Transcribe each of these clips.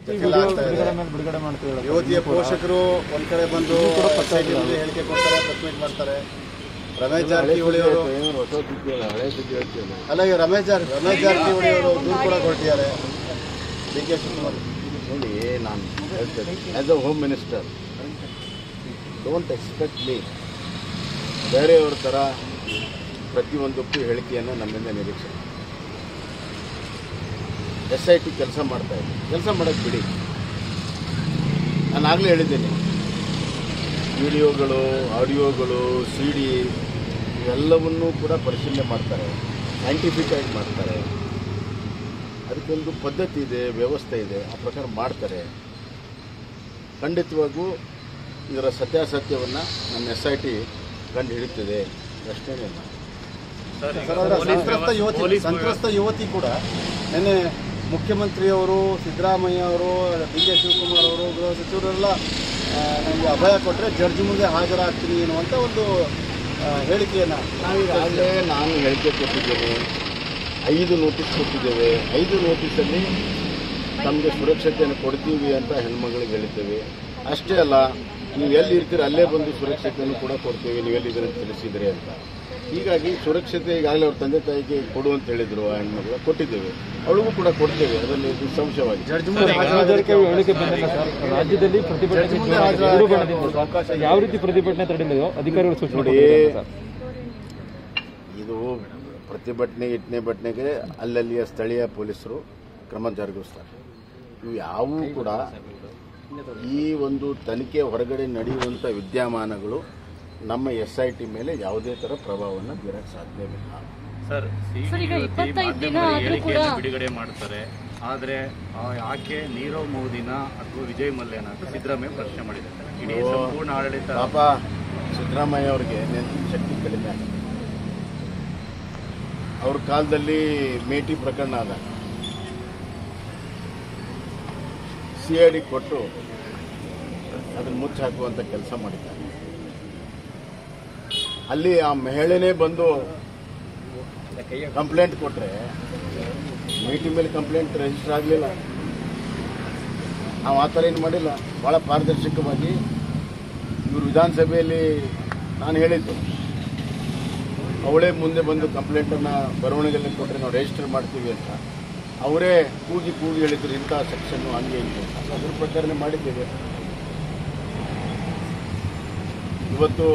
ಎಲ್ಲ ಆಗ್ತಾ ಇದೆ. ಬಿಡುಗಡೆ ಮೇಲೆ ಬಿಡುಗಡೆ ಮಾಡ್ತಿದ್ದಾರೆ ಯುವತಿಯ ಪೋಷಕರು ಒಂದ್ ಕಡೆ ಬಂದು SIT ಮುಂದೆ ಹೇಳಿಕೆ ಕೊಡ್ತಾರೆ ಪ್ರೆಸ್ ಮೀಟ್ ಮಾಡ್ತಾರೆ ರಮೇಶ್ ಜಾರಕಿಹೊಳಿ ಅವರು ಹೊಸ ಸುದ್ದಿ ಅಲ್ಲ ಹಳೆ ಸುದ್ದಿ ಹೇಳ್ತೀವಿ ಅಲ್ಲ ಈಗ ರಮೇಶ್ ಜಾರ್ ರಮೇಶ್ ಜಾರಕಿಹೊಳಿ ಅವರು ದೂರು ಕೂಡ ಕೊಟ್ಟಿದ್ದಾರೆ ಡಿ ಕೆ ಶಿವಕುಮಾರ್ ನೋಡಿ ನಾನು ಹೇಳ್ತೇನೆ as a home minister don't expect me ಬೇರೆಯವ್ರ ಥರ ಪ್ರತಿಯೊಂದಕ್ಕೂ ಹೇಳಿಕೆಯನ್ನು ನಮ್ಮಿಂದ ನಿರೀಕ್ಷೆ ಎಸ್ ಐ ಟಿ ಕೆಲಸ ಮಾಡ್ತಾ ಇದೆ ಕೆಲಸ ಮಾಡೋಕ್ಕೆ ಬಿಡಿ ನಾನು ಆಗಲೇ ಹೇಳಿದ್ದೀನಿ ವಿಡಿಯೋಗಳು ಆಡಿಯೋಗಳು ಸಿ ಡಿ ಇವೆಲ್ಲವನ್ನೂ ಕೂಡ ಪರಿಶೀಲನೆ ಮಾಡ್ತಾರೆ ಸೈಂಟಿಫಿಕ್ ಆಗಿ ಮಾಡ್ತಾರೆ ಅದಕ್ಕೊಂದು ಪದ್ಧತಿ ಇದೆ ವ್ಯವಸ್ಥೆ ಇದೆ ಆ ಪ್ರಕಾರ ಮಾಡ್ತಾರೆ ಖಂಡಿತವಾಗೂ ಇದರ ಸತ್ಯಾಸತ್ಯವನ್ನು ನಮ್ಮ ಎಸ್ ಐ ಟಿ ಕಂಡು ಹಿಡಿತಿದೆ ಅಷ್ಟೇನಿಲ್ಲ ಸರ್, ಅದರ ಸಂತ್ರಸ್ತ ಯುವತಿ ಸಂತ್ರಸ್ತ ಯುವತಿ ಕೂಡ ನಿನ್ನೆ ಮುಖ್ಯಮಂತ್ರಿಯವರು ಸಿದ್ದರಾಮಯ್ಯ ಅವರು ಡಿ ಕೆ ಶಿವಕುಮಾರ್ ಅವರು ಗೃಹ ಸಚಿವರೆಲ್ಲ ಆ, ನನಗೆ ಅಭಯ ಕೊಟ್ಟರೆ ಜಡ್ಜ್ ಮುಂದೆ ಹಾಜರಾಗ್ತೀನಿ ಎನ್ನುವಂಥ ಒಂದು ಆ, ಹೇಳಿಕೆಯನ್ನ ನಾವೀಗಾಗಲೇ ನಾನು ಹೇಳಿಕೆ ಕೊಟ್ಟಿದ್ದೇನೆ ಐದು ನೋಟಿಸ್ ಕೊಟ್ಟಿದ್ದೇವೆ ಐದು ನೋಟಿಸಲ್ಲಿ ತಮಗೆ ಸುರಕ್ಷತೆಯನ್ನು ಕೊಡ್ತೀವಿ ಅಂತ ಹೆಣ್ಮಗಳಿಗೆ ಹೇಳಿದ್ದೇವೆ ಅಷ್ಟೇ ಅಲ್ಲ ನೀವು ಎಲ್ಲಿ ಇರ್ತೀರ ಅಲ್ಲೇ ಬಂದು ಸುರಕ್ಷತೆಯನ್ನು ಕೂಡ ಕೊಡ್ತೀವಿ ನೀವು ಎಲ್ಲಿದ್ದೀರ ಅಂತ ತಿಳಿಸಿದ್ರಿ ಅಂತ ಹೀಗಾಗಿ ಸುರಕ್ಷತೆ ಈಗಾಗಲೇ ಅವ್ರ ತಂದೆ ತಾಯಿಗೆ ಕೊಡು ಅಂತ ಹೇಳಿದ್ರು ಆ ಹೆಣ್ಮಗಳು ಕೊಟ್ಟಿದ್ದೇವೆ ಅವಳಿಗೂ ಕೂಡ ಕೊಡ್ತೇವೆ ಅದರಲ್ಲಿ ನಿಸ್ಸಂಶಯವಾಗಿ ಜಡ್ಜ್ ಮುಂದೆ ಜಾರಕಿಹೊಳಿ ಹಾಜರಾಗಲಿಕ್ಕೆ ಹೇಳಿಕೆ ಬಂದಿಲ್ಲ ಸರ್ ರಾಜ್ಯದಲ್ಲಿ ಪ್ರತಿಭಟನೆ ಜಡ್ಜ್ ಮುಂದೆ ಜೋರಾಗಿದೆ. ಹಾಜರಾಗಲಿಕ್ಕೆ ಎರಡು ಬಣದಿಂದ ಅವಕಾಶ ಇದೆ. ಯಾವ ರೀತಿ ಪ್ರತಿಭಟನೆ ತಡೆಯಲಿದೆಯೋ ಅಧಿಕಾರಿಗಳು ಸೂಚನೆ ನೋಡಿ. ಕೊಟ್ಟಿದ್ದಾರೆ ಸರ್ ಇದು ಪ್ರತಿಭಟನೆ ಇಟ್ನೆ ಬಟ್ನೆಗೆ ಅಲ್ಲಲ್ಲಿಯ ಸ್ಥಳೀಯ ಪೊಲೀಸರು ಕ್ರಮ ಜರುಗಿಸ್ತಾರೆ ಇವು ಯಾವೂ ಕೂಡ ಈ ಒಂದು ತನಿಖೆ ಹೊರಗಡೆ ನಡೆಯುವಂಥ ವಿದ್ಯಮಾನಗಳು ನಮ್ಮ ಎಸ್ ಐ ಟಿ ಮೇಲೆ ಯಾವುದೇ ಥರ ಪ್ರಭಾವವನ್ನು ಬೀರಕ್ಕೆ ಸಾಧ್ಯವಿಲ್ಲ ಸರ್ ಸರ್, ಈಗ ಯುವತಿ ಇಪ್ಪತ್ತೈದು ದಿನ ಮಾಧ್ಯಮದಲ್ಲಿ ಆದ್ರೂ ಹೇಳಿಕೆಯನ್ನು ಕೂಡ- ಬಿಡುಗಡೆ ಮಾಡ್ತಾರೆ ಆದರೆ ಆಕೆ ನೀರವ್ ಮೋದಿನ ಅಥವಾ ವಿಜಯ್ ಮಲ್ಯನ ಅಂತ ಸಿದ್ದರಾಮಯ್ಯ ಪ್ರಶ್ನೆ ಮಾಡಿದ್ದಾರೆ ಇಡೀ ಓ. ಸಂಪೂರ್ಣ ಆಡಳಿತ ಪಾಪ ಸಿದ್ದರಾಮಯ್ಯ ಅವರಿಗೆ ನೆನಪಿನ ಶಕ್ತಿ ಕಡಿಮೆ ಆಗಿದೆ ಅವ್ರ ಕಾಲದಲ್ಲಿ ಮೇಟಿ ಪ್ರಕರಣ ಆದ ಸಿ ಐ ಡಿ ಕೊಟ್ಟು ಅದನ್ನು ಮುಚ್ಚಿ ಹಾಕುವಂಥ ಕೆಲಸ ಮಾಡಿದ್ದಾರೆ ಅಲ್ಲಿ ಆ ಮಹಿಳೆನೇ ಬಂದು ಕಂಪ್ಲೇಂಟ್ ಕೊಟ್ಟರೆ ಮೇಟಿ ಮೇಲೆ ಕಂಪ್ಲೇಂಟ್ ರಿಜಿಸ್ಟರ್ ಆಗಲಿಲ್ಲ ನಾವು ಆ ಥರ ಏನು ಮಾಡಿಲ್ಲ ಭಾಳ ಪಾರದರ್ಶಕವಾಗಿ ಇವರು ವಿಧಾನಸಭೆಯಲ್ಲಿ ನಾನು ಹೇಳಿದ್ದು ಅವಳೇ ಮುಂದೆ ಬಂದು ಕಂಪ್ಲೇಂಟನ್ನು ಬರವಣಿಗೆಯಲ್ಲಿ ಕೊಟ್ಟರೆ ನಾವು ರಿಜಿಸ್ಟರ್ ಮಾಡ್ತೀವಿ ಅಂತ ಅವರೇ ಕೂಗಿ ಕೂಗಿ ಹೇಳಿದ್ರು ಇಂಥ ಸೆಕ್ಷನ್ನು ಹಂಗೆ ಹಿಂಗೆ ಅಂತ ಅದ್ರ ಪ್ರಕಾರನೇ ಮಾಡಿದ್ದೇವೆ ಇವತ್ತು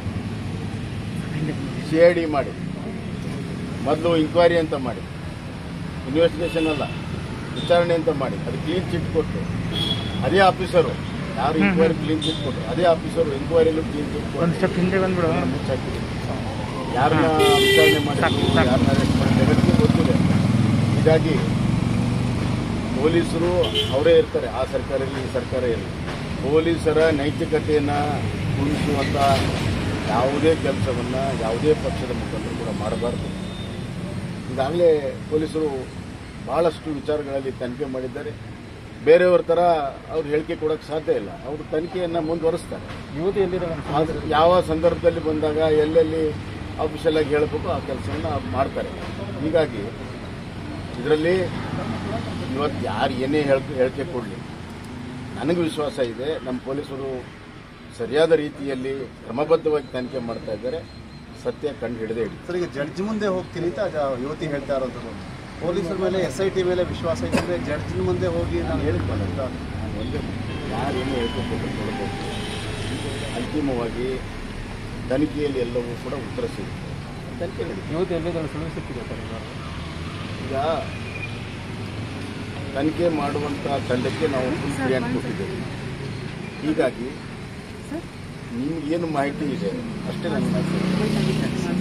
ಸಿ ಐ ಡಿ ಮಾಡಿ ಮೊದಲು ಇಂಕ್ವೈರಿ ಅಂತ ಮಾಡಿ ಇನ್ವೆಸ್ಟಿಗೇಷನ್ ಅಲ್ಲ ವಿಚಾರಣೆ ಅಂತ ಮಾಡಿ ಅದು ಕ್ಲೀನ್ ಚಿಟ್ ಕೊಟ್ಟು ಅದೇ ಆಫೀಸರು ಯಾರು ಇಂಕ್ವೈರಿ ಕ್ಲೀನ್ ಚಿಟ್ ಕೊಟ್ಟರು ಅದೇ ಆಫೀಸರು ಇಂಕ್ವೈರಿಲೂ ಕ್ಲೀನ್ ಚಿಟ್ ಕೊಟ್ಟು ಮುಚ್ಚಾಕಿದ್ರು. ಯಾರನ್ನ ವಿಚಾರಣೆ ಮಾಡಿದ್ರು ಯಾರನ್ನ ಅರೆಸ್ಟ್ ಮಾಡಿ ಜಗತ್ತಿಗೆ ಗೊತ್ತಿದೆ ಹೀಗಾಗಿ ಪೊಲೀಸರು ಅವರೇ ಇರ್ತಾರೆ ಆ ಸರ್ಕಾರ ಇರಲಿ ಈ ಸರ್ಕಾರ ಇರಲಿ ಪೊಲೀಸರ ನೈತಿಕತೆಯನ್ನು ಉಳಿಸುವಂಥ ಯಾವುದೇ ಕೆಲಸವನ್ನು ಯಾವುದೇ ಪಕ್ಷದ ಮುಖಂಡರು ಕೂಡ ಮಾಡಬಾರ್ದು ಈಗಾಗಲೇ ಪೊಲೀಸರು ಭಾಳಷ್ಟು ವಿಚಾರಗಳಲ್ಲಿ ತನಿಖೆ ಮಾಡಿದ್ದಾರೆ ಬೇರೆಯವ್ರ ಥರ ಅವ್ರು ಹೇಳಿಕೆ ಕೊಡೋಕ್ಕೆ ಸಾಧ್ಯ ಇಲ್ಲ ಅವರು ತನಿಖೆಯನ್ನು ಮುಂದುವರಿಸ್ತಾರೆ ಯುವತಿ ಎಲ್ಲಿದ್ದಾರೆ ಆದ್ರೆ ಯಾವ ಸಂದರ್ಭದಲ್ಲಿ ಬಂದಾಗ ಎಲ್ಲೆಲ್ಲಿ ಆಫೀಷಿಯಲ್ ಆಗಿ ಹೇಳಬೇಕು ಆ ಕೆಲಸವನ್ನು ಅವ್ರು ಮಾಡ್ತಾರೆ ಹೀಗಾಗಿ ಇದರಲ್ಲಿ ಇವತ್ತು ಯಾರು ಏನೇ ಹೇಳ್ ಹೇಳಿಕೆ ಕೊಡಲಿ ನನಗೆ ವಿಶ್ವಾಸ ಇದೆ ನಮ್ಮ ಪೊಲೀಸರು ಸರಿಯಾದ ರೀತಿಯಲ್ಲಿ ಕ್ರಮಬದ್ಧವಾಗಿ ತನಿಖೆ ಮಾಡ್ತಾ ಇದ್ದಾರೆ ಸತ್ಯ ಕಂಡು ಹಿಡಿದೇ ಹಿಡಿ ಸರ್ ಈಗ ಜಡ್ಜ್ ಮುಂದೆ ಹೋಗ್ತೀನಿ ಅಂತ ಆ ಯುವತಿ ಹೇಳ್ತಾ ಇರೋದು ಪೊಲೀಸರ ಮೇಲೆ ಎಸ್ ಐ ಟಿ ಮೇಲೆ ವಿಶ್ವಾಸ ಇದ್ದರೆ ಜಡ್ಜ್ ಮುಂದೆ ಹೋಗಿ ನಾನು ಹೇಳಿದ್ಮೇಲೆ ನಾನು ಒಂದೇ ಯಾರು ಏನೇ ಹೇಳಿಕೆ ಕೊಟ್ಟರು ಕೊಡಬೇಕು ಅಂತಿಮವಾಗಿ ತನಿಖೆಯಲ್ಲಿ ಎಲ್ಲವೂ ಕೂಡ ಉತ್ತರ ಸಿಗುತ್ತೆ ತನಿಖೆ ನಡೀತದೆ. ಯುವತಿ ಎಲ್ಲಿದ್ದಾರೆ ಸುಳಿವು ಸಿಕ್ಕಿದೆ ಸರ್ ಈಗ ಈಗ ತನಿಖೆ ಮಾಡುವಂಥ ತಂಡಕ್ಕೆ ನಾವು ಫುಲ್ ಕ್ರಿಯೆಂಟ್ ಕೊಟ್ಟಿದ್ದೇವೆ ಹೀಗಾಗಿ ನಿಮ್ಗೇನು ಮಾಹಿತಿ ಇದೆ ಅಷ್ಟೇ ನನಗೆ ಮಾಹಿತಿ ಇದೆ.